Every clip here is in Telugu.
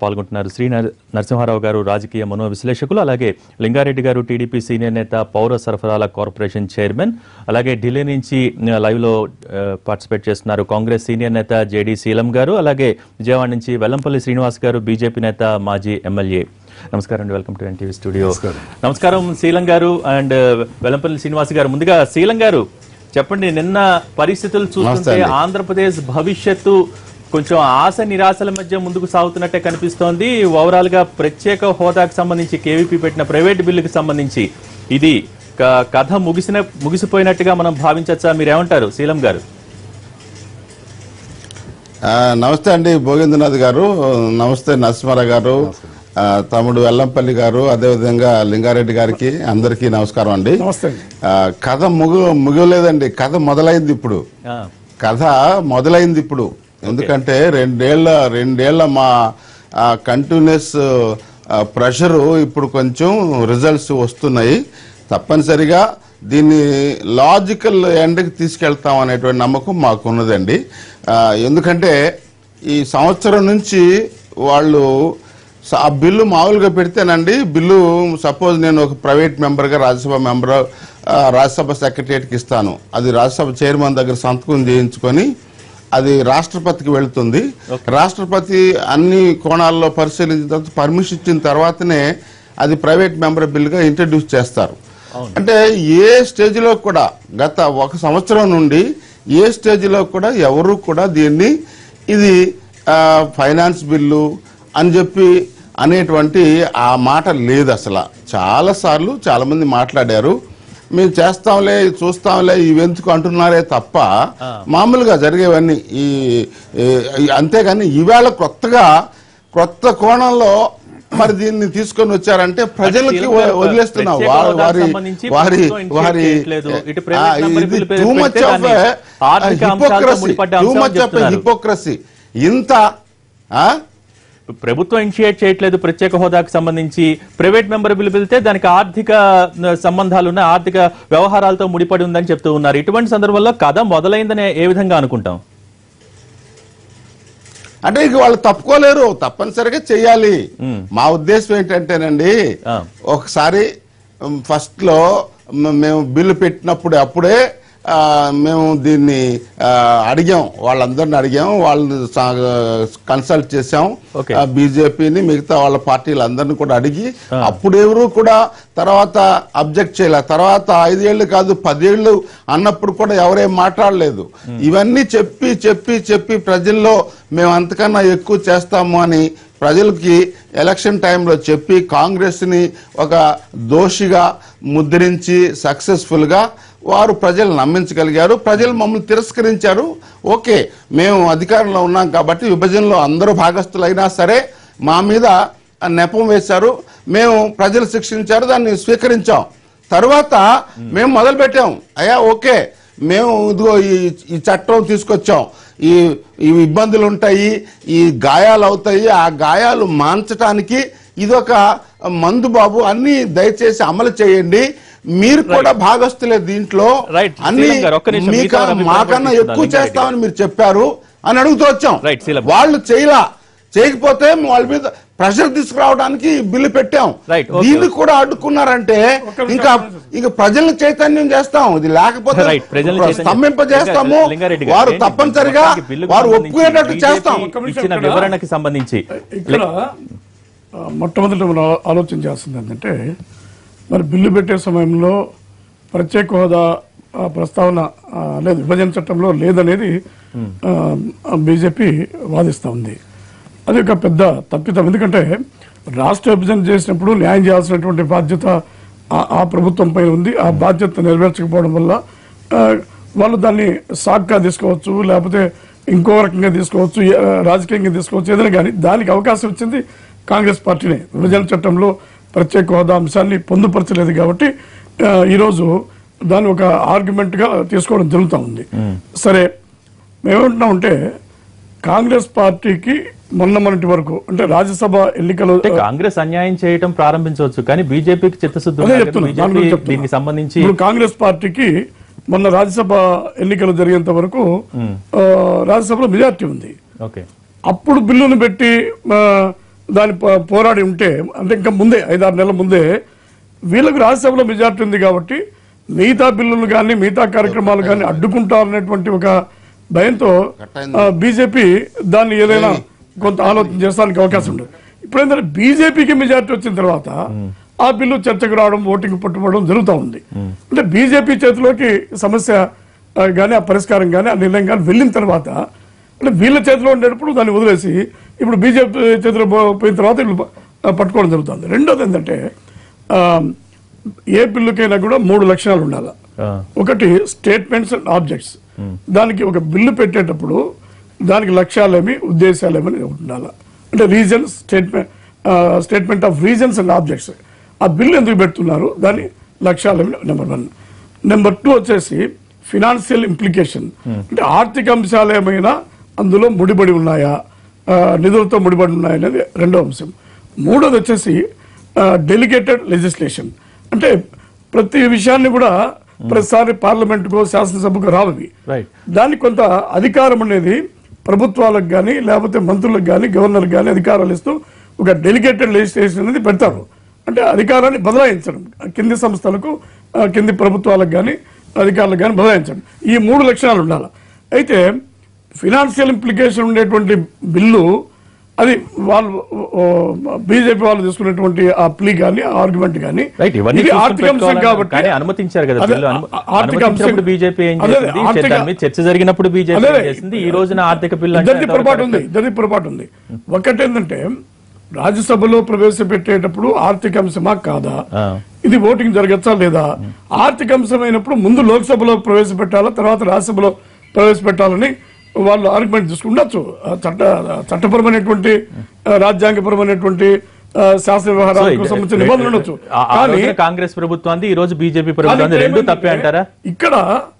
పాల్గొంటున్నారు శ్రీ నర- నరసింహారావు గారు రాజకీయ మనో విశ్లేషకులు అలాగే లింగారెడ్డి గారు టీడీపీ సీనియర్ నేత పౌర సరఫరాల కార్పొరేషన్ చైర్మన్ అలాగే ఢిల్లీ నుంచి ఆ, లైవ్లో ఆ, పార్టిసిపేట్ చేస్తున్నారు కాంగ్రెస్ సీనియర్ నేత జేడీ శీలం గారు అలాగే విజయవాడ నుంచి వెల్లంపల్లి శ్రీనివాస్ గారు బీజేపీ నేత మాజీ ఎమ్మెల్యే నమస్కారం అండి వెల్కమ్ టు ఎన్టీవీ స్టూడియో నమస్కారం శీలం గారు అండ్ వెల్లంపల్లి శ్రీనివాస్ గారు ముందుగా శీలం గారు చెప్పండి నిన్న పరిస్థితులు చూస్తుంటే ఆంధ్రప్రదేశ్ భవిష్యత్తు కొంచెం ఆశ నిరాశల మధ్య ముందుకు సాగుతున్నట్టే కనిపిస్తోంది ఓవరాల్ గా ప్రత్యేక హోదాకు సంబంధించి కేవీపీ పెట్టిన ప్రైవేట్ బిల్లుకి సంబంధించి ఇది క- కథ ముగిసిన ముగిసిపోయినట్టుగా మనం భావించచ్చా మీరేమంటారు శీలం గారు ఆ, నమస్తే అండి భోగేంద్రనాథ్ గారు నమస్తే నరసింహారావు గారు ఆ, తమ్ముడు వెల్లంపల్లి గారు అదేవిధంగా లింగారెడ్డి గారికి అందరికీ నమస్కారం అండి నమస్తే అండి ఆ, కథ ముగు ముగియలేదండి కథ మొదలైంది ఇప్పుడు ఆ, కథ మొదలైంది ఇప్పుడు ఎందుకంటే రెండేళ్ల రెండేళ్ల మా కంటిన్యూస్ ప్రెషరు ఇప్పుడు కొంచెం రిజల్ట్స్ వస్తున్నాయి తప్పనిసరిగా దీన్ని లాజికల్ ఎండ్కి తీసుకెళ్తాం అనేటువంటి నమ్మకం మాకు ఉన్నదండి ఆ, ఎందుకంటే ఈ సంవత్సరం నుంచి వాళ్ళు స- ఆ బిల్లు మామూలుగా పెడితేనండి బిల్లు సపోజ్ నేను ఒక ప్రైవేట్ మెంబర్గా రాజ్యసభ మెంబర్ ఆ, రాజ్యసభ సెక్రటరియట్కి ఇస్తాను అది రాజ్యసభ చైర్మన్ దగ్గర సంతకం చేయించుకొని అది రాష్ట్రపతికి వెళ్తుంది రాష్ట్రపతి అన్ని కోణాల్లో పరిశీలించిన తర్వాత పర్మిషన్ ఇచ్చిన తర్వాతనే అది ప్రైవేట్ మెంబర్ బిల్లుగా ఇంట్రడ్యూస్ చేస్తారు అంటే ఏ స్టేజ్లో కూడా గత ఒక సంవత్సరం నుండి ఏ స్టేజ్లో కూడా ఎవరు కూడా దీన్ని ఇది ఆ, ఫైనాన్స్ బిల్లు అని చెప్పి అనేటువంటి ఆ మాట లేదు అసలు చాలా సార్లు చాలా మంది మాట్లాడారు మేము చేస్తాంలే చూస్తాంలే ఇవెందుకు అంటున్నారే తప్ప మామూలుగా జరిగేవన్నీ ఈ ఈ- అంతేగాని ఈవేళ కొత్తగా కొత్త కోణంలో మరి దీన్ని తీసుకొని వచ్చారంటే ప్రజలకి శీలం గారు, వదిలేస్తున్నాం ప్రత్యేక వారి హోదాకు వారి సంబంధించి వారి ప్రభుత్వం initiate వారి చేయట్లేదు. ఇటు private ఆ, number ఇది బిల్లు టూ పెడితే మచ్ ఆఫ్ దాన్ని ఆర్థిక అంశాలతో ముడిపడ్డ టూ అంశం మచ్ ఆఫ్ చెప్తున్నారు. హిపోక్రసీ ఇంత ఆ? ప్రభుత్వం ఇనిషియేట్ చేయట్లేదు ప్రత్యేక హోదాకు సంబంధించి ప్రైవేట్ మెంబర్ బిల్లు వెళ్తే దానికి ఆర్థిక ఆ, సంబంధాలు ఉన్నాయి ఆర్థిక వ్యవహారాలతో ముడిపడి ఉందని చెప్తూ ఉన్నారు ఇటువంటి సందర్భంలో కథ మొదలైందని ఏ విధంగా అనుకుంటాం అంటే ఇక వాళ్ళు తప్పుకోలేరు తప్పనిసరిగా చెయ్యాలి మా ఉద్దేశం ఏంటంటేనండి ఆ. ఒకసారి ఫస్ట్ లో మ- మేము బిల్లు పెట్టినప్పుడు అప్పుడే ఆ, మేము దీన్ని ఆ, అడిగాం వాళ్ళందరిని అడిగాం వాళ్ళు కన్సల్ట్ చేసాం Okay. బీజేపీని మిగతా వాళ్ళ పార్టీలందరినీ కూడా అడిగి అప్పుడు ఎవరు కూడా తర్వాత అబ్జెక్ట్ చేయలే తర్వాత ఐదేళ్లు కాదు పదేళ్లు అన్నప్పుడు కూడా ఎవరేం మాట్లాడలేదు ఇవన్నీ చెప్పి చెప్పి చెప్పి ప్రజల్లో మేము అంతకన్నా ఎక్కువ చేస్తాము అని ప్రజలకి ఎలక్షన్ టైంలో చెప్పి కాంగ్రెస్ని ఒక దోషిగా ముద్రించి సక్సెస్ఫుల్గా వారు ప్రజలు నమ్మించగలిగారు ప్రజలు మమ్మల్ని తిరస్కరించారు ఓకే మేము అధికారంలో ఉన్నాం కాబట్టి విభజనలో అందరూ భాగస్థులైనా సరే మా మీద ఆ నెపం వేశారు మేము ప్రజలు శిక్షించారు దాన్ని స్వీకరించాం తర్వాత మేము మొదలు పెట్టాం అయ్యా ఓకే మేము ఇదిగో ఈ ఈ చట్టం తీసుకొచ్చాం ఈ ఈ ఇబ్బందులు ఉంటాయి ఈ గాయాలు అవుతాయి ఆ గాయాలు మాంచటానికి ఇదొక మందు బాబు అన్ని దయచేసి అమలు చేయండి మీరు కూడా భాగస్తులే దీంట్లో Right. అన్ని శ్రీలంక గారు, ఒక్క నిమిషం. మీక- మీతో అభిప్రాయం మాకన్నా కూడా ఎక్కువ తీసుకుందాం, చేస్తామని మీరు చెప్పారు అని అడుగుతూ వచ్చాం Right, శ్రీలంక. వాళ్ళు చేయలా చేయకపోతే వాళ్ళ మీద ప్రెషర్ తీసుకురావడానికి ఈ బిల్లు పెట్టాం Right, okay, దీన్ని okay. కూడా అడ్డుకున్నారంటే ఒక్క నిమిషం, ఇంకా ఒక్క నిమిషం. ఇంకా ప్రజల్ని చైతన్యం చేస్తాం ఇది లేకపోతే Right, ప్రజల్ని చైతన్యం- స్తంభింపజేస్తాము లింగారెడ్డి గారు, వారు ఏంటి తప్పనిసరిగా మొత్తానికి బిల్లుకు వారు సంబంధించి ఒప్పుకునేటట్టు BJP చేస్తాం ఒక్క నిమిషం ఇచ్చిన ఇక్కడ- వివరణకి సంబంధించి ఇక్కడ ఆ, మొట్టమొదటి మనం ఆ- ఆలోచన చేస్తుంది ఏంటంటే మరి బిల్లు పెట్టే సమయంలో ప్రత్యేక హోదా ఆ, ప్రస్తావన ఆ, లేదు విభజన చట్టంలో లేదనేది బీజేపీ వాదిస్తూ ఉంది అది ఒక పెద్ద తప్పిదం ఎందుకంటే రాష్ట్ర విభజన చేసినప్పుడు న్యాయం చేయాల్సినటువంటి బాధ్యత ఆ- ఆ ప్రభుత్వం పైన ఉంది ఆ బాధ్యత నెరవేర్చకపోవడం వల్ల ఆ, వాళ్ళు దాన్ని సాగ్గా తీసుకోవచ్చు లేకపోతే ఇంకో రకంగా తీసుకోవచ్చు ఏ- రాజకీయంగా తీసుకోవచ్చు ఏదైనా కానీ దానికి అవకాశం ఇచ్చింది కాంగ్రెస్ పార్టీనే విభజన చట్టంలో ప్రత్యేక హోదా అంశాన్ని పొందుపరచలేదు కాబట్టి ఆ, ఈరోజు దాన్ని ఒక ఆర్గ్యుమెంట్ గా తీసుకోవడం జరుగుతూ ఉంది సరే మేమేమంటున్నామంటే కాంగ్రెస్ పార్టీకి మొన్న మొన్నటి వరకు అంటే రాజ్యసభ ఎన్నికలు అంటే కాంగ్రెస్ అన్యాయం చేయటం ప్రారంభించవచ్చు కానీ బీజేపీకి చిత్తశుద్ధి అదే ఉంది కదా. చెప్తున్నా, దాని బీజేపీ గురించి చెప్తున్నా. దీనికి సంబంధించి ఇప్పుడు కాంగ్రెస్ పార్టీకి మొన్న రాజ్యసభ ఎన్నికలు జరిగేంత వరకు ఆ, రాజ్యసభలో మెజార్టీ ఉంది ఓకే అప్పుడు బిల్లును పెట్టి ఆ, దాని పో- పోరాడి ఉంటే అంటే ఇంకా ముందే ఐదారు నెలల ముందే వీళ్ళకు రాజ్యసభలో మెజార్టీ ఉంది కాబట్టి మిగతా బిల్లులు కానీ మిగతా కార్యక్రమాలు కానీ అడ్డుకుంటారనేటువంటి ఒక భయంతో బీజేపీ దాన్ని ఏదైనా కొంత ఆలోచన చేస్తానికి అవకాశం ఉంటుంది ఇప్పుడు ఏంటంటే బీజేపీకి మెజార్టీ వచ్చిన తర్వాత ఆ బిల్లు చర్చకు రావడం ఓటింగ్ పట్టుబడడం జరుగుతూ ఉంది అంటే బీజేపీ చేతిలోకి సమస్య ఆ, కానీ ఆ పరిష్కారం కానీ ఆ నిర్ణయం కానీ వెళ్ళిన తర్వాత అంటే వీళ్ళ చేతిలో ఉండేటప్పుడు దాన్ని వదిలేసి ఇప్పుడు బీజేపీ చేతిలో పో- పోయిన తర్వాత వీళ్ళు ప- పట్టుకోవడం జరుగుతుంది రెండోది ఏంటంటే ఆ, ఏ బిల్లుకైనా కూడా మూడు లక్షణాలు ఉండాలి ఆ, ఒకటి స్టేట్మెంట్స్ అండ్ ఆబ్జెక్ట్స్ దానికి ఒక బిల్లు పెట్టేటప్పుడు దానికి లక్ష్యాలేమి ఉద్దేశాలేమి అని ఒకటి ఉండాలి అంటే reasons statement statement of reasons and objects ఆ బిల్లు ఎందుకు పెడుతున్నారు దాని లక్ష్యాలేమి నెంబర్ వన్ నెంబర్ టూ వచ్చేసి ఫినాన్షియల్ ఇంప్లికేషన్ అంటే ఆర్థిక అంశాలు ఏమైనా అందులో ముడిపడి ఉన్నాయా ఆ, నిధులతో ముడిపడి ఉన్నాయా అనేది రెండో అంశం మూడోది వచ్చేసి డెలిగేటెడ్ లెజిస్లేషన్ అంటే ప్రతి విషయాన్ని కూడా ప్రతిసారి పార్లమెంటుకో శాసనసభకు రావవి రైట్ దానికి కొంత అధికారం అనేది ప్రభుత్వాలకు కానీ లేకపోతే మంత్రులకు కానీ గవర్నర్కి కానీ అధికారాలు ఇస్తూ ఒక డెలిగేటెడ్ లెజిస్లేషన్ అనేది పెడతారు అంటే అధికారాన్ని బదలాయించడం కింది సంస్థలకు ఆ, కింది ప్రభుత్వాలకు కానీ అధికారులకు కానీ బదలాయించడం ఈ మూడు లక్షణాలు ఉండాలి అయితే ఫినాన్షియల్ ఇంప్లికేషన్ ఉండేటువంటి బిల్లు అది వాళ్ళు బీజేపీ వాళ్ళు తీసుకున్నటువంటి ఆ ప్లీ కానీ ఆర్గ్యుమెంట్ కానీ రైట్ ఇవన్నీ ఇది చూసుకుని ఆర్థిక అంశం పెట్టుకోవాలని- కాబట్టి కానీ అనుమతించారు కదా అదే, బిల్లు అను- ఆ- ఆర్థిక అంశం- అనుమతించినప్పుడు బీజేపీ ఏం అదే, చేసింది ఆర్థిక- దాని మీద చర్చ జరిగినప్పుడు బీజేపీ అదే, ఏం చేసింది ఈ రోజున ఆర్థిక బిల్లు అంటే ఇద్దరిది ఎంతవరకు పొరపాటు correct? ఉంది ఇద్దరిది పొరపాటు ఉంది ఒకటేంటంటే రాజ్యసభలో ప్రవేశపెట్టేటప్పుడు ఆర్థిక అంశమా కాదా ఆ. ఇది ఓటింగ్ జరగచ్చా లేదా ఆర్థిక అంశం అయినప్పుడు ముందు లోక్సభలో ప్రవేశపెట్టాలా తర్వాత రాజ్యసభలో ప్రవేశపెట్టాలని వాళ్ళు ఆర్గ్యుమెంట్ తీసుకుండొచ్చు ఆ చట్ట చట్టపరమైనటువంటి ఆ, రాజ్యాంగపరమైనటువంటి ఆ, శాసన సో వ్యవహారాలకు ఇది- సంబంధించిన నిబంధనలు ఉండొచ్చు ఆ- ఆ కానీ రోజున కాంగ్రెస్ ప్రభుత్వాన్ని ఈ రోజు బీజేపీ కానీ ప్రభుత్వాన్ని ఇక్కడ రెండు ఏమైందంటే, తప్పే అంటారా ఇక్కడ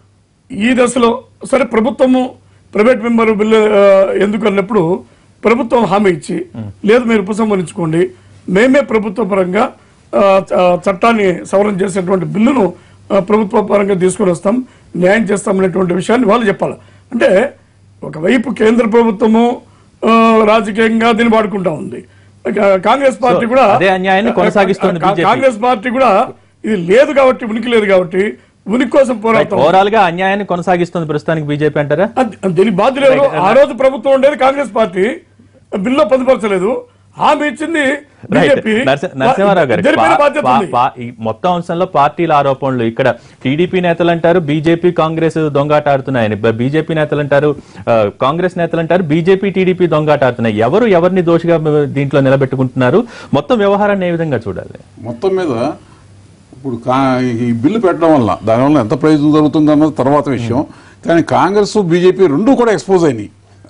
ఈ దశలో సరే ప్రభుత్వము ప్రైవేట్ మెంబర్ బిల్లు ఆ, ఎందుకు అన్నప్పుడు ప్రభుత్వం హామీ ఇచ్చి లేదు మీరు ఉపసంహరించుకోండి మేమే ప్రభుత్వ పరంగా ఆ, చ- చట్టాన్ని సవరణ చేసేటువంటి బిల్లును ఆ, ప్రభుత్వ పరంగా తీసుకొని వస్తాం న్యాయం చేస్తాం అనేటువంటి విషయాన్ని వాళ్ళు చెప్పాలి అంటే ఒకవైపు కేంద్ర ప్రభుత్వము ఆ, రాజకీయంగా దీన్ని వాడుకుంటా ఉంది కా- కాంగ్రెస్ పార్టీ సో, కూడా అదే అన్యాయాన్ని కొనసాగిస్తోంది కా- BJP. కాంగ్రెస్ పార్టీ కూడా ఇది లేదు కాబట్టి ఉనికి లేదు కాబట్టి ఉనికి కోసం పోరాడతాం ఓవరాల్ గా అన్యాయాన్ని కొనసాగిస్తుంది ప్రస్తుతానికి బీజేపీ అంటారా అది- దీనికి బాధ్యులు ఎవరు ఆ రోజు ప్రభుత్వం ఉండేది కాంగ్రెస్ పార్టీ బిల్లో పొందుపరచలేదు హామీ ఇచ్చింది రైట్ బీజేపీ నరసి- నరసింహారావు గారు ఇద్దరి మీద పా- బాధ్యత పా- ఉంది పా- ఈ మొత్తం అంశంలో పార్టీల ఆరోపణలు ఇక్కడ టీడీపీ నేతలు అంటారు బీజేపీ కాంగ్రెస్ దొంగాట ఆడుతున్నాయని బ- బీజేపీ నేతలు అంటారు ఆ, కాంగ్రెస్ నేతలు అంటారు బీజేపీ టీడీపీ దొంగాట ఆడుతున్నాయి ఎవరు ఎవరిని దోషిగా మ- దీంట్లో నిలబెట్టుకుంటున్నారు మొత్తం వ్యవహారాన్ని ఏ విధంగా చూడాలి మొత్తం మీద ఇప్పుడు కా ఈ బిల్లు పెట్టడం వల్ల దానివల్ల ఎంత ప్రయోజనం జరుగుతుంది అన్నది తర్వాత విషయం కానీ కాంగ్రెస్ బీజేపీ రెండు కూడా ఎక్స్పోజ్ అయినాయి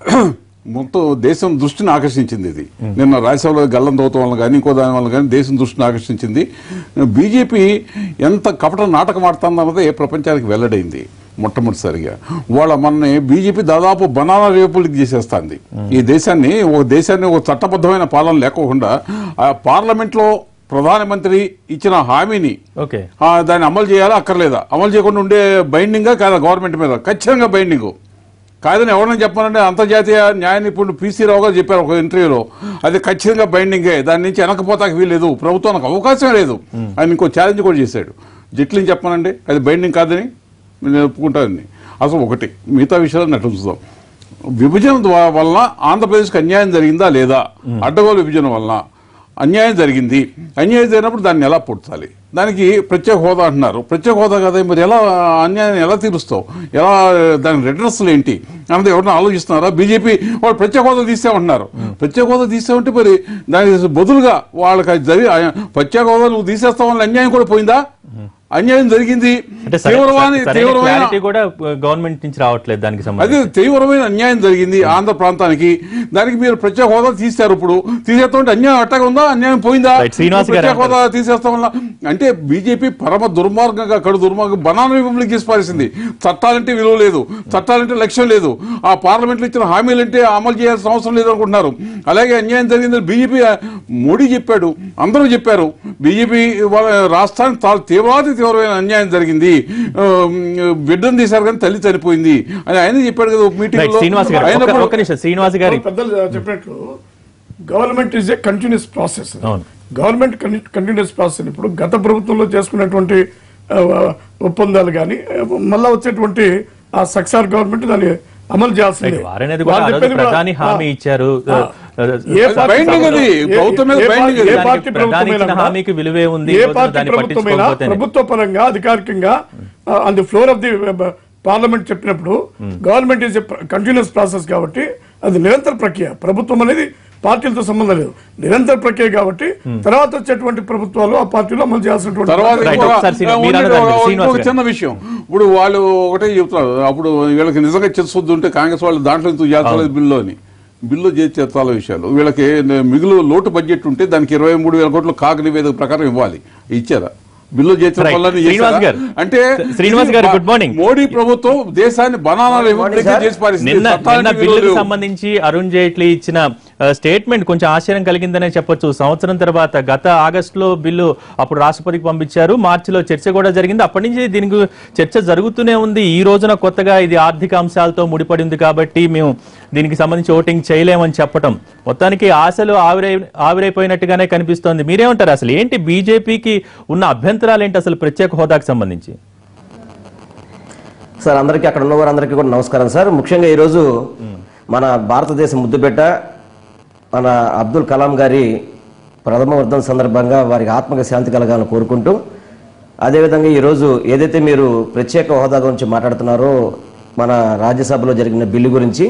మొత్తం దేశం దృష్టిని ఆకర్షించింది ఇది నిన్న రాజ్యసభలో గల్లం దోవటం వల్ల కానీ ఇంకో దాని వల్ల కానీ దేశం దృష్టిని ఆకర్షించింది బీజేపీ ఎంత కపట నాటకం ఆడుతుందన్నదే ప్రపంచానికి వెల్లడైంది మొట్టమొదటిసారిగా వాళ్ళ మన బీజేపీ దాదాపు బనానా రేపులకి చేసేస్తుంది ఈ దేశాన్ని ఒక దేశాన్ని ఒక చట్టబద్ధమైన పాలన లేకోకుండా ఆ పార్లమెంట్లో ప్రధానమంత్రి ఇచ్చిన హామీని ఓకే ఆ, దాన్ని అమలు చేయాలా అక్కర్లేదా అమలు చేయకుండా ఉండే బైండింగా కాదా గవర్నమెంట్ మీద ఖచ్చితంగా బైండింగ్ కాదని ఎవరైనా చెప్పాలంటే అంతర్జాతీయ న్యాయ నిపుణుడు పీసీ రావు గారు చెప్పారు ఒక ఇంటర్వ్యూలో అది ఖచ్చితంగా బైండింగే దాని నుంచి వెనకపోతాకి వీల్లేదు ప్రభుత్వానికి అవకాశం లేదు ఆయన ఇంకో ఛాలెంజ్ కూడా చేశాడు జట్లని చెప్పానండి అది బైండింగ్ కాదని నేను ఒప్పుకుంటానని అసలు ఒకటి మిగతా విషయాలు నటు చూద్దాం విభజన ద్వా- వలన ఆంధ్రప్రదేశ్కి అన్యాయం జరిగిందా లేదా అడ్డగోలు విభజన వలన అన్యాయం జరిగింది అన్యాయం జరిగినప్పుడు దాన్ని ఎలా పూడ్చాలి దానికి ప్రత్యేక హోదా అంటున్నారు ప్రత్యేక హోదా కదా మరి ఎలా అన్యాయాన్ని ఎలా తీరుస్తావు ఎలా దాని రెడ్రస్లు ఏంటి అన్నది ఎవరైనా ఆలోచిస్తున్నారా బీజేపీ వాళ్ళు ప్రత్యేక హోదా తీసామంటున్నారు ప్రత్యేక హోదా తీసామంటే మరి దానికి బదులుగా వాళ్ళకి అది జరిగి ప్రత్యేక హోదా నువ్వు తీసేస్తావు వల్ల అన్యాయం కూడా పోయిందా అన్యాయం జరిగింది అంటే సరే- తీవ్రమైన సరైన తీవ్రమైన క్లారిటీ కూడా గవర్నమెంట్ నుంచి రావట్లేదు దానికి అది సంబంధించి తీవ్రమైన అన్యాయం జరిగింది ఆంధ్ర ప్రాంతానికి దానికి మీరు ప్రత్యేక హోదా తీశారు ఇప్పుడు తీసేస్తుంటే అన్యాయం అట్టగా ఉందా అన్యాయం పోయిందా Right, శ్రీనివాస్ గారు ప్రత్యేక హోదా తీసేస్తాం వల్ల అంటే బీజేపీ పరమ దుర్మార్గంగా కడు దుర్మార్గం బనానా రిపబ్లిక్ చేసి పారేసింది చట్టాలంటే విలువ లేదు చట్టాలంటే లక్ష్యం లేదు ఆ పార్లమెంట్లో ఇచ్చిన హామీలంటే అమలు చేయాల్సిన అవసరం లేదు అనుకుంటున్నారు అలాగే అన్యాయం జరిగిందని బీజేపీ మోడీ చెప్పాడు అందరూ చెప్పారు బీజేపీ వాళ్ళ రాష్ట్రానికి చాలా తీవ్రాతి తీవ్రమైన అన్యాయం జరిగింది ఆ, బిడ్డను తీశారు కానీ తల్లి చనిపోయింది అని ఆయన చెప్పాడు కదా ఒక రైట్ మీటింగ్ శ్రీనివాస్ గారు ఒక్క- ఒక్క నిమిషం శ్రీనివాస్ గారి పెద్దలు చెప్పినట్లు government is a continuous process అవును. గవర్నమెంట్ కంటిన్యూస్ ప్రాసెస్ ఇప్పుడు గత ప్రభుత్వంలో చేసుకున్నటువంటి ఆ, ఒప్పందాలు కానీ మళ్ళా వచ్చేటువంటి ఆ సక్సార్ గవర్నమెంట్ దాన్ని అమలు చేయాల్సిందే వారనేది కూడా వాళ్ళు ఆ రోజు చెప్పేది కూడా- ప్రధాని హామీ ఆ, ఇచ్చారు ఆ, ఏ అది పార్టీ binding అది. ఏ- ప్రభుత్వం మీద ఏ binding పార్టీ- అది. ఏ దానికి పార్టీ ప్రధాని ప్రభుత్వమైనా ఇచ్చిన కూడా- హామీకి విలువే ఉంది. ఈ ఏ రోజున పార్టీ దాన్ని ప్రభుత్వమైనా పట్టించుకోకపోతేనే. ప్రభుత్వ పరంగా అధికారికంగా on the floor of the parliament చెప్పినప్పుడు గవర్నమెంట్ ఈజ్ కంటిన్యూస్ ప్రాసెస్ కాబట్టి అది నిరంతర ప్రక్రియ ప్రభుత్వం అనేది పార్టీలతో సంబంధం లేదు నిరంతర ప్రక్రియ కాబట్టి తర్వాత వచ్చేటువంటి ప్రభుత్వాలు ఆ పార్టీలో అమలు చేయాల్సినటువంటి తర్వాత Right, ఇంకొక- ఒకసారి శ్రీనివాస్, మీరు ఉండండి, అన్నదాన్ని, ఇంకొక శ్రీనివాస్ గారు. చిన్న విషయం ఇప్పుడు వాళ్ళు ఒకటే చెప్తున్నారు అప్పుడు వీళ్ళకి నిజంగా చిత్తశుద్ధి ఉంటే కాంగ్రెస్ వాళ్ళు దాంట్లో ఎందుకు చేర్చలేదు బిల్లు అని బిల్లు చేర్చే చాలా విషయాలు వీళ్ళకి మిగులు లోటు బడ్జెట్ ఉంటే దానికి ఇరవై మూడు వేల కోట్లు కాక నివేదిక ప్రకారం ఇవ్వాలి ఇచ్చారా బిల్లు చేర్చడం Right. వల్ల శ్రీనివాస్ గారు. అంటే శ్రీనివాస్ గారు, good morning. మోడీ ప్రభుత్వం దేశాన్ని బనానాలు ఇవ్వడానికి చేసి పారేసింది. నిన్న చట్టానికి నిన్న విలువ బిల్లుకు లేవు. సంబంధించి అరుణ్ జైట్లీ ఇచ్చిన స్టేట్మెంట్ కొంచెం ఆశ్చర్యం కలిగిందనే చెప్పొచ్చు సంవత్సరం తర్వాత గత ఆగస్టులో బిల్లు అప్పుడు రాష్ట్రపతికి పంపించారు మార్చిలో చర్చ కూడా జరిగింది అప్పటి నుంచి దీనికి చర్చ జరుగుతూనే ఉంది ఈ రోజున కొత్తగా ఇది ఆర్థిక అంశాలతో ముడిపడి ఉంది కాబట్టి మేము దీనికి సంబంధించి ఓటింగ్ చేయలేమని చెప్పటం మొత్తానికి ఆశలు ఆవిరై ఆవిరైపోయినట్టుగానే కనిపిస్తోంది మీరేమంటారు అసలు ఏంటి బీజేపీకి ఉన్న అభ్యంతరాలు ఏంటి అసలు ప్రత్యేక హోదాకు సంబంధించి సార్ అందరికీ అక్కడ ఉన్న వారందరికీ కూడా నమస్కారం సార్ ముఖ్యంగా ఈరోజు మన భారతదేశ ముద్దుబిడ్డ మన అబ్దుల్ కలాం గారి ప్రథమ వర్ధన సందర్భంగా వారికి ఆత్మక శాంతి కలగాలని కోరుకుంటూ అదేవిధంగా ఈరోజు ఏదైతే మీరు ప్రత్యేక హోదా గురించి మాట్లాడుతున్నారో మన రాజ్యసభలో జరిగిన బిల్లు గురించి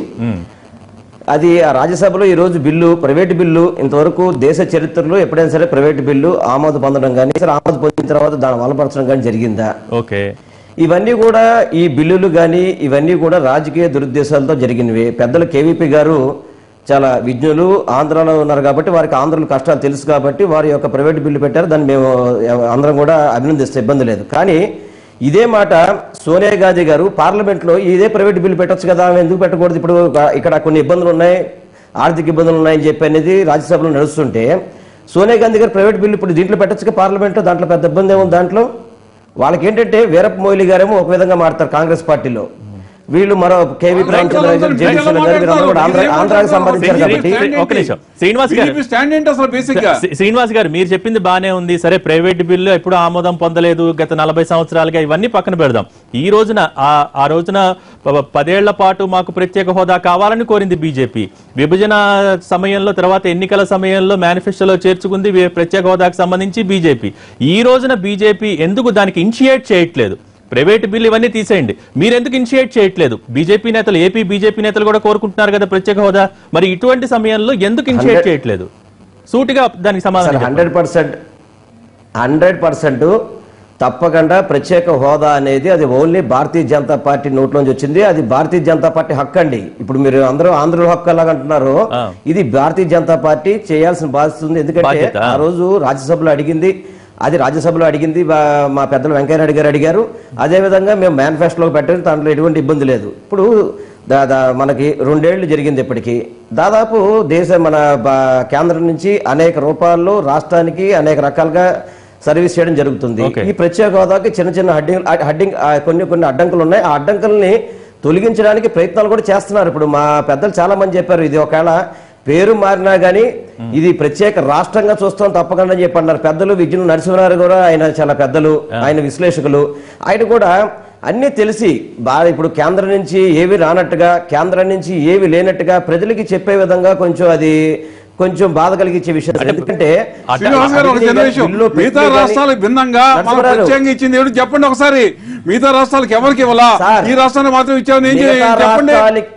అది ఆ రాజ్యసభలో ఈరోజు బిల్లు ప్రైవేటు బిల్లు ఇంతవరకు దేశ చరిత్రలో ఎప్పుడైనా సరే ప్రైవేటు బిల్లు ఆమోద పొందడం కానీ సరే ఆమోద పొందిన తర్వాత దాన్ని అమలుపరచడం కానీ జరిగిందా ఓకే ఇవన్నీ కూడా ఈ బిల్లులు కానీ ఇవన్నీ కూడా రాజకీయ దురుద్దేశాలతో జరిగినవి పెద్దలు కేవీపీ గారు చాలా విజ్ఞులు ఆంధ్రాలో ఉన్నారు కాబట్టి వారికి ఆంధ్రుల కష్టాలు తెలుసు కాబట్టి వారి యొక్క ప్రైవేట్ బిల్లు పెట్టారు దాన్ని మేము అందరం కూడా అభినందిస్తే ఇబ్బంది లేదు కానీ ఇదే మాట సోనియా గాంధీ గారు పార్లమెంట్లో ఇదే ప్రైవేట్ బిల్లు పెట్టొచ్చు కదా ఆమె ఎందుకు పెట్టకూడదు ఇప్పుడు ఇక్కడ కొన్ని ఇబ్బందులు ఉన్నాయి ఆర్థిక ఇబ్బందులు ఉన్నాయని చెప్పి అనేది రాజ్యసభలో నడుస్తుంటే సోనియా గాంధీ గారు ప్రైవేట్ బిల్లు ఇప్పుడు దీంట్లో పెట్టొచ్చు పార్లమెంట్లో దాంట్లో పెద్ద ఇబ్బంది ఏముంది దాంట్లో వాళ్ళకి ఏంటంటే వీరప్ప మొయిలీ గారేమో ఒక విధంగా మాడతారు కాంగ్రెస్ పార్టీలో వీళ్ళు మరో కేవీ రామచంద్ర గారు జేడీ సోనియా గారు వీరందరూ కూడా ఆంధ్ర ఆంధ్రాకి సంబంధించారు కాబట్టి ఒక నిమిషం. శ్రీనివాస్ గారు. BJP స్టాండ్ ఏంటి అసలు బేసిక్ గా శ్రీ- శ్రీనివాస్ గారు మీరు చెప్పింది బానే ఉంది సరే ప్రైవేట్ బిల్లు ఎప్పుడు ఆమోదం పొందలేదు గత నలభై సంవత్సరాలుగా ఇవన్నీ పక్కన పెడదాం ఈ రోజున ఆ- ఆ రోజున ప- పదేళ్ల పాటు మాకు ప్రత్యేక హోదా కావాలని కోరింది బీజేపీ విభజన సమయంలో తర్వాత ఎన్నికల సమయంలో మేనిఫెస్టోలో చేర్చుకుంది వే- ప్రత్యేక హోదాకు సంబంధించి బీజేపీ ఈ రోజున బీజేపీ ఎందుకు దానికి ఇనిషియేట్ చేయట్లేదు ప్రైవేట్ బిల్ ఇవన్నీ తీసేయండి మీరు ఎందుకు ఇనిషియేట్ చేయట్లేదు బీజేపీ నేతలు ఏపీ బీజేపీ నేతలు కూడా కోరుకుంటున్నారు కదా ప్రత్యేక హోదా మరి ఇటువంటి సమయంలో ఎందుకు ఇనిషియేట్ చేయట్లేదు సూటిగా దానికి సమాధానం చెప్పండి. హండ్రెడ్ పర్సెంట్ హండ్రెడ్ పర్సెంట్ తప్పకుండా ప్రత్యేక హోదా అనేది అది ఓన్లీ భారతీయ జనతా పార్టీ నోట్లోంచి వచ్చింది అది భారతీయ జనతా పార్టీ హక్కు అండి ఇప్పుడు మీరు అందరూ ఆంధ్రుల హక్కు ఎలాగ అంటున్నారు ఆ. ఇది భారతీయ జనతా పార్టీ చేయాల్సిన బాధ్యత ఉంది ఎందుకంటే బాధ్యత. ఆ రోజు రాజ్యసభలో అడిగింది అది రాజ్యసభలో అడిగింది బా- మా పెద్దలు వెంకయ్యనాయుడు గారు అడిగారు అదే విధంగా మేము మేనిఫెస్టోలో పెట్టారు దాంట్లో ఎటువంటి ఇబ్బంది లేదు ఇప్పుడు దా- దా- మనకి రెండేళ్లు జరిగింది ఇప్పటికి దాదాపు దేశ మన బా- కేంద్రం నుంచి అనేక రూపాల్లో రాష్ట్రానికి అనేక రకాలుగా సర్వీస్ చేయడం జరుగుతుంది Okay. ఈ ప్రత్యేక హోదాకి చిన్న చిన్న హడ్డింగ్ హడ్డింగ్ ఆ కొన్ని కొన్ని అడ్డంకులు ఉన్నాయి ఆ అడ్డంకుల్ని తొలగించడానికి ప్రయత్నాలు కూడా చేస్తున్నారు ఇప్పుడు మా పెద్దలు చాలా మంది చెప్పారు ఇది ఒకవేళ పేరు మారినా గానీ ఇది ప్రత్యేక రాష్ట్రంగా చూస్తాం తప్పకుండా అని చెప్పి అన్నారు పెద్దలు విజ్ఞులు నరసింహారావు కూడా ఆయన చాలా పెద్దలు ఆయన విశ్లేషకులు ఆయన కూడా అన్నీ తెలిసి బాగా ఇప్పుడు కేంద్రం నుంచి ఏవి రానట్టుగా కేంద్రం నుంచి ఏవి లేనట్టుగా ప్రజలకి చెప్పే విధంగా కొంచెం అది కొంచెం బాధ కలిగించే విషయం ఎందుకంటే శ్రీనివాస్ గారు ఒక చిన్న విషయం బిల్లు మిగతా పెట్టి కానీ- రాష్ట్రాలకు భిన్నంగా మన నరసింహారావు. ప్రత్యేకంగా ఇచ్చింది ఏమిటి చెప్పండి ఒకసారి మిగతా రాష్ట్రాలకు ఎవరికి ఇవ్వాలా సార్, ఈ రాష్ట్రానికి మాత్రం ఇచ్చామని ఏం చేయాలి? మిగతా చెప్పండి రాష్ట్రాలకి-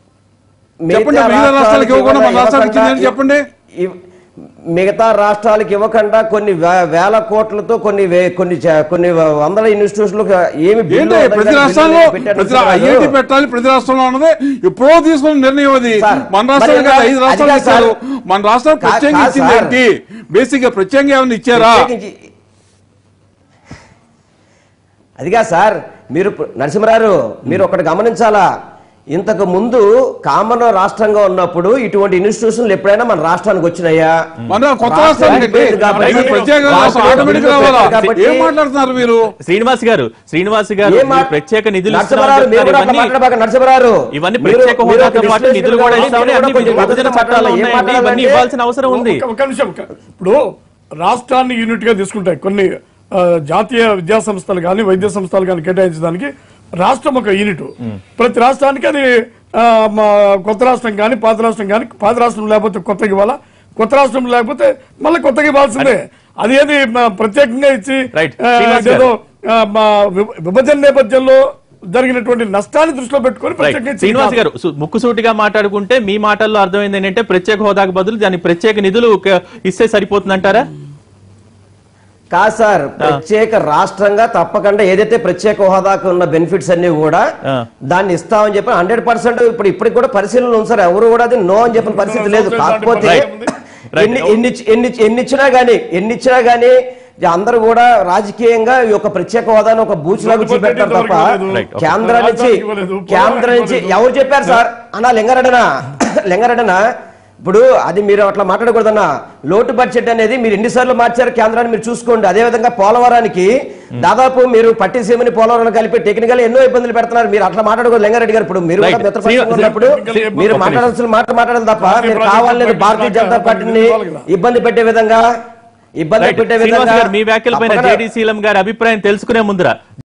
చెప్పండి, మిగతా మిగతా రాష్ట్రాలకు ఇవ్వకుండా మన ఇవ్వకుండా రాష్ట్రానికి ఇచ్చింది చెప్పండి. ఇవ్- మిగతా రాష్ట్రాలకు ఇవ్వకుండా కొన్ని వే- వేల కోట్లతో కొన్ని వే- కొన్ని చ- కొన్ని వందల ఇన్స్టిట్యూషన్లకు ఏమి బిల్లు ఏంటి ఉండదు ప్రతి కానీ రాష్ట్రంలో బిల్లు పెట్టారు ప్రతి సార్ ఐఐటి గారు. పెట్టాలి ప్రతి రాష్ట్రంలో ఉన్నది ఎప్పుడో తీసుకున్న నిర్ణయం అది సార్, మన రాష్ట్రాలు మరి కాదు ఎలా- ఐదు అది రాష్ట్రాలు కాదు సార్. ఇచ్చారు మన రాష్ట్రం కా- ప్రత్యేకంగా కాదు ఇచ్చింది సార్. ఏంటి బేసిక్ గా ప్రత్యేకంగా ఏమైనా ఇచ్చారా ప్రత్యేకించి- అదిగా సార్ మీరు ప్ర- నరసింహరావు మీరు ఒకటి గమనించాలా ఇంతకు ముందు కామన్ రాష్ట్రంగా ఉన్నప్పుడు ఇటువంటి ఇన్స్టిట్యూషన్లు ఎప్పుడైనా మన రాష్ట్రానికి వచ్చినాయా మన కొత్త రాష్ట్రం రాష్ట్రానికి అయిపోయింది కాబట్టి అయితే ప్రత్యేక రాష్ట్రం రాష్ట్రం ఆటోమేటిక్ రావాలా కాబట్టి ఏం మాట్లాడుతున్నారు మీరు శ్రీనివాస్ గారు శ్రీనివాస్ గారు ఏం మా- ఈ ప్రత్యేక నిధులు నరసింహారావు, ఇస్తున్నామని మీరు కూడా చెప్తున్నారు. అట్లా మాట్లాడబాక, నరసింహారావు. ఇవన్నీ మీరు- ప్రత్యేక మీరు హోదాతో ఒక పాటు నిధులు విశ్లేషకులుగా కూడా ఉండి ఇస్తామని మీరు అన్ని కొంచెం విభజన పద్ధతిగా చట్టాలు మాట్లాడాలి. ఏం ఉన్నాయండి ఇవన్నీ మాట్లాడాలంటే- ఇవ్వాల్సిన అవసరం ఉంది ఒక- ఒక నిమిషం ఒక- ఇప్పుడు రాష్ట్రాన్ని యూనిట్ గా తీసుకుంటాయి కొన్ని ఆ, జాతీయ విద్యా సంస్థలు కానీ వైద్య సంస్థలు కానీ కేటాయించడానికి రాష్ట్రం ఒక యూనిట్ ప్రతి రాష్ట్రానికి అది ఆ, మా కొత్త రాష్ట్రం కానీ పాత రాష్ట్రం కానీ పాత రాష్ట్రం లేకపోతే కొత్తగా ఇవ్వాలా కొత్త రాష్ట్రం లేకపోతే మళ్ళీ కొత్తగా ఇవ్వాల్సిందే అది ఏది మా ప్రత్యేకంగా ఇచ్చి Right. ఆ, శ్రీనివాస్ ఏదో ఆ, మా విభ- విభజన నేపథ్యంలో జరిగినటువంటి నష్టాన్ని దృష్టిలో పెట్టుకొని రైట్ ప్రత్యేకంగా ఇచ్చింది శ్రీనివాస్ కాదు. గారు సు- ముక్కుసూటిగా మాట్లాడుకుంటే మీ మాటల్లో అర్థమైంది ఏంటంటే ప్రత్యేక హోదాకు బదులు దాని ప్రత్యేక నిధులు క- ఇస్తే సరిపోతుందంటారా కాదు సార్ ప్రత్యేక రాష్ట్రంగా తప్పకుండా ఏదైతే ప్రత్యేక హోదాకు ఉన్న బెనిఫిట్స్ అన్ని కూడా ఆ. దాన్ని ఇస్తామని చెప్పి హండ్రెడ్ పర్సెంట్ ఇప్పుడు ఇప్పటికి కూడా పరిశీలనలు ఉంది సార్ ఎవరు కూడా అది నో అని చెప్పిన పరిస్థితి లేదు కాకపోతే Right. Right. ఎన్ని ఎన్ని ఇచ్చి- ఎన్ని ఇచ్చి- ఎన్ని ఇచ్చినా గానీ ఎన్ని ఇచ్చినా గానీ అందరూ కూడా రాజకీయంగా ఈ యొక్క ప్రత్యేక హోదాను ఒక బూచిలాగా చూపెడతారు తప్ప Right. Okay. కేంద్రం నుంచి రాజధానికి ఇవ్వలేదు, కేంద్రం నుంచి ఇవ్వలేదు. ఎవరు చెప్పారు సార్ అన్నా లింగారెడ్డనా లింగారెడ్డనా ఇప్పుడు అది మీరు అట్లా మాట్లాడకూడదన్నా లోటు బడ్జెట్ అనేది మీరు ఎన్నిసార్లు మార్చారు కేంద్రాన్ని మీరు చూసుకోండి అదే విధంగా పోలవరానికి దాదాపు మీరు పట్టిసీమని పోలవరం కలిపి టెక్నికల్ ఎన్నో ఇబ్బందులు పెడుతున్నారు మీరు అట్లా మాట్లాడకూడదు లింగారెడ్డి గారు ఇప్పుడు మీరు కూడా Right. మిత్రపక్షంలో శ్రీ- ఉన్నప్పుడు శ్రీ- మీరు ఒక్క మాట్లాడాల్సిన మాట మాట్లాడాలి తప్ప జాతీయ మీరు ప్రాజెక్టు కావాలని బడ్జెట్ భారతీయ జనతా దాకా పార్టీని ఇవ్వాలి కదా. ఇబ్బంది పెట్టే విధంగా ఇబ్బంది రైట్ పెట్టే శ్రీనివాస్ విధంగా గారు మీ వ్యాఖ్యలపైన తప్పకుండా- జేడీ శీలం గారి అభిప్రాయం తెలుసుకునే ముందర